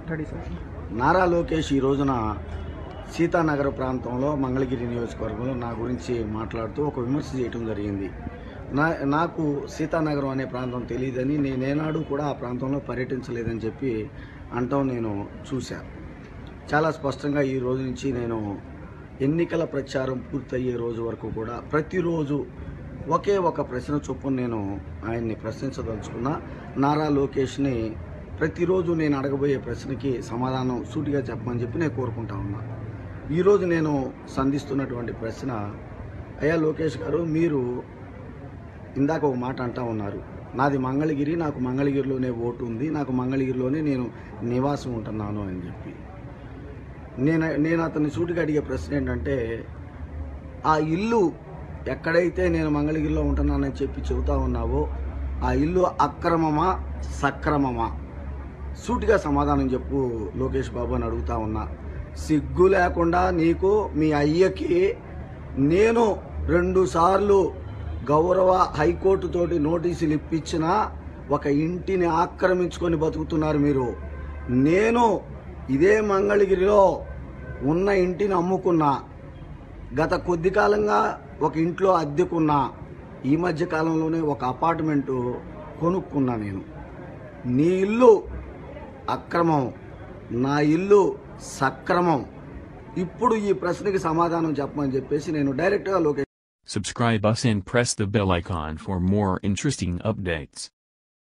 Ready sir Nara Lokesh ఈ రోజున సీతానగర ప్రాంతంలో మంగళగిరి నియోజకవర్గంలో నా గురించి మాట్లాడుతూ ఒక విమర్శ చేయటం జరిగింది నా నాకు సీతానగరం అనే ప్రాంతం తెలియదని నేనేనాడు కూడా ఆ ప్రాంతంలో పర్యటించలేదని చెప్పి అంటాం నేను చూశాను చాలా స్పష్టంగా ఈ రోజు నుంచి నేను ఎన్నికల ప్రచారం పూర్తయ్యే రోజు వరకు కూడా ప్రతిరోజు ఒకే ఒక ప్రశ్న చొప్పున నేను ఆయన్ని ప్రశ్నించదలుచుకున్నా నారా లోకేష్ని ప్రతిరోజు నేను అడగబోయే ప్రశ్నకి సమాధానం సూటిగా చెప్పమని చెప్పి నేను కోరుకుంటా ఉన్నా ఈరోజు నేను సంధిస్తున్నటువంటి ప్రశ్న అయ్యా లోకేష్ గారు మీరు ఇందాక ఒక మాట అంటా ఉన్నారు నాది మంగళగిరి నాకు మంగళగిరిలోనే ఓటు ఉంది నాకు మంగళగిరిలోనే నేను నివాసం ఉంటున్నాను అని చెప్పి నేను నేను అతన్ని సూటిగా అడిగే ప్రశ్న ఏంటంటే ఆ ఇల్లు ఎక్కడైతే నేను మంగళగిరిలో ఉంటున్నానని చెప్పి చెబుతా ఉన్నావో ఆ ఇల్లు అక్రమమా సక్రమమా సూటిగా సమాధానం చెప్పు లోకేష్ బాబు అని అడుగుతా ఉన్నా సిగ్గు లేకుండా నీకు మీ అయ్యకి నేను రెండు సార్లు గౌరవ హైకోర్టు తోటి నోటీసులు ఇప్పించిన ఒక ఇంటిని ఆక్రమించుకొని బతుకుతున్నారు మీరు నేను ఇదే మంగళగిరిలో ఉన్న ఇంటిని అమ్ముకున్నా గత కొద్ది కాలంగా ఒక ఇంట్లో అద్దెకున్నా ఈ మధ్య కాలంలోనే ఒక అపార్ట్మెంటు కొనుక్కున్నా నేను నీ ఇల్లు అక్రమం నా ఇల్లు సక్రమం ఇప్పుడు ఈ ప్రశ్నకి సమాధానం చెప్పమని చెప్పేసి నేను డైరెక్ట్గా Lokesh Subscribe us and press the bell icon for more interesting updates.